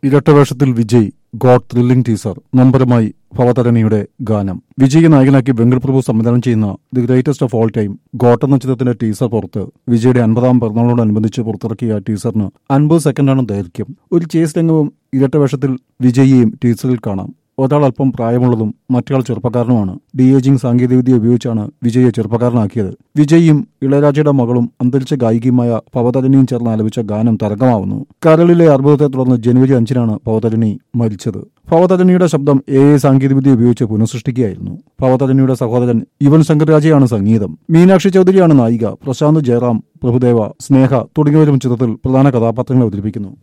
ഇരട്ടവേഷത്തിൽ വിജയ് ഗോഡ് thrilling teaser നമ്പരമായി ഭവതരണിയുടെ ഗാനം വിജയ് നായകനാക്കി വെങ്കൽ പ്രഭു സംവിധാനം ചെയ്യുന്ന the greatest of all time GOAT എന്ന ചിത്രത്തിന്റെ ടീസർ പുറത്ത് വിജയുടെ അൻപതാം പിറന്നാളോടനുബന്ധിച്ച് പുറത്തിറക്കിയ ടീസറിന് അൻപത് സെക്കൻഡാണ് ദൈർഘ്യം ഒരു ചേസ് രംഗവും ഇരട്ടവേഷത്തിൽ വിജയിയെയും ടീസറിൽ കാണാം ഒരാൾ അല്പം പ്രായമുള്ളതും മറ്റയാൾ ചെറുപ്പക്കാരനുമാണ് ഡി ഏജിംഗ് സാങ്കേതികവിദ്യ ഉപയോഗിച്ചാണ് വിജയെ ചെറുപ്പക്കാരനാക്കിയത് വിജയും ഇളയരാജയുടെ മകളും അന്തരിച്ച ഗായികയുമായ പവതരണിയും ചേർന്ന് ആലപിച്ച ഗാനം തരംഗമാവുന്നു കരളിലെ അർബുദത്തെ തുടർന്ന് ജനുവരി അഞ്ചിനാണ് പവതരണി മരിച്ചത് ഭവതരണിയുടെ ശബ്ദം എ ഐ സാങ്കേതികവിദ്യ ഉപയോഗിച്ച് പുനഃസൃഷ്ടിക്കുകയായിരുന്നു ഭവതരണിയുടെ സഹോദരൻ യുവൻ ശങ്കർ രാജയാണ് സംഗീതം മീനാക്ഷി ചൗധരിയാണ് നായിക പ്രശാന്ത് ജയറാം പ്രഭുദേവ സ്നേഹ തുടങ്ങിയവരും ചിത്രത്തിൽ പ്രധാന കഥാപാത്രങ്ങളെ അവതരിപ്പിക്കുന്നു